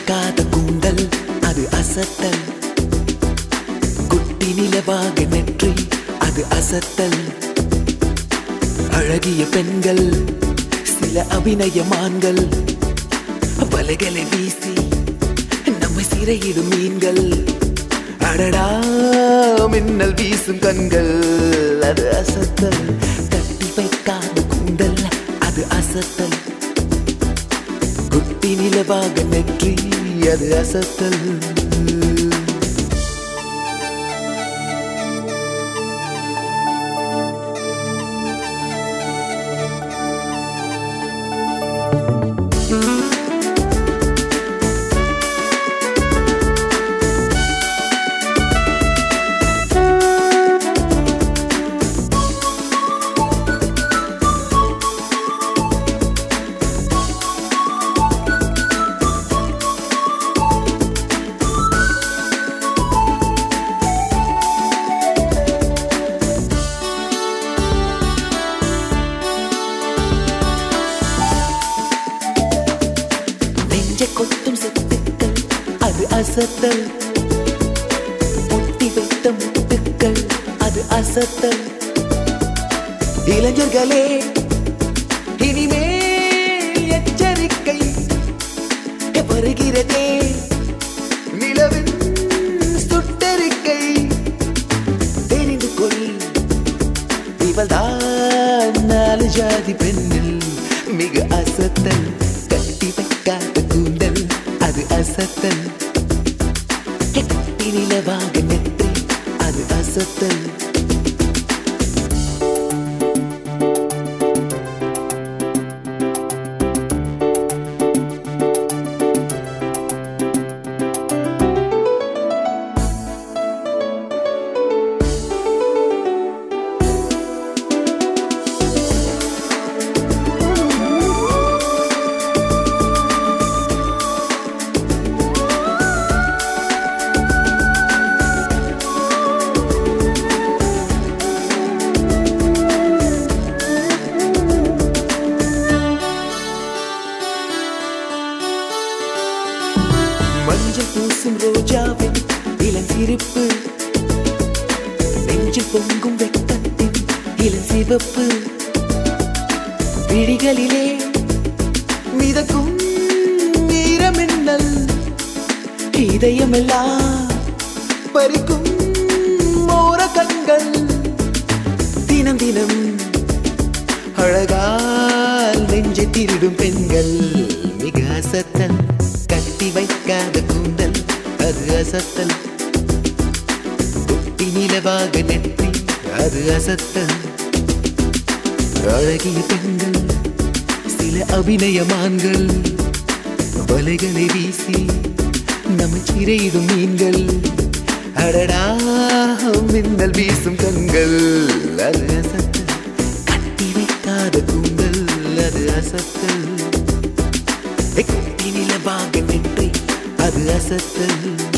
வைக்காத கூந்தல் அது அசத்தல் குட்டி நிலவாக நெற்றி அது அசத்தல் அழகிய பெண்கள் சில அபிநயமான்கள் வலைகளை வீசி நம்மை சிறையிடும் மீன்கள் அடடா மின்னல் வீசும் கண்கள் அது அசத்தல் கட்டி வைக்காத கூந்தல் அது அசத்தல் குட்டி நிலவாக நெற்றி அது அசத்தல் நெஞ்ச கொத்தும் செத்துக்கள் அது அசத்தல் முட்டி வைத்த முத்துக்கள் அது அசத்தல் இளைஞர்களே இனிமேல் எச்சரிக்கை வருகிறதே நிலவின் சுட்டறிக்கை தெரிந்து கொள் இவள்தான் நாலு ஜாதி பெண்ணில் மிக அசத்தல் கட்டி வைக்காத கூந்தல் அது அசத்தல் கெட்டி நிலவாக நெற்றி அது அசத்தல் மஞ்சள் பூசும் ரோஜாவின் இளஞ்சிரிப்பு நெஞ்சில் பொங்கும் வெக்கத்தின் இளஞ்சிவப்பு விழிகளிலே மிதக்கும் நீரமின்னல் இதயமெல்லாம் பறிக்கும் மோர கண்கள் தினம் தினம் அழகால் நெஞ்சை திருடும் பெண்கள் மிக அசத்தல் கட்டி வைக்காத கூந்தல் அது அசத்தல் குட்டி நிலவாக நெற்றி அது அசத்தல் அழகிய பெண்கள் சில அபிநயமான்கள் வலைகளை வீசி நம்மை சிறையிடும் மீன்கள் அடடா மின்னல் வீசும் கண்கள் அது அசத்தல் கட்டி வைக்காத கூந்தல் அது அசத்தல் குட்டி நிலவாக நெற்றி அது அசத்தல்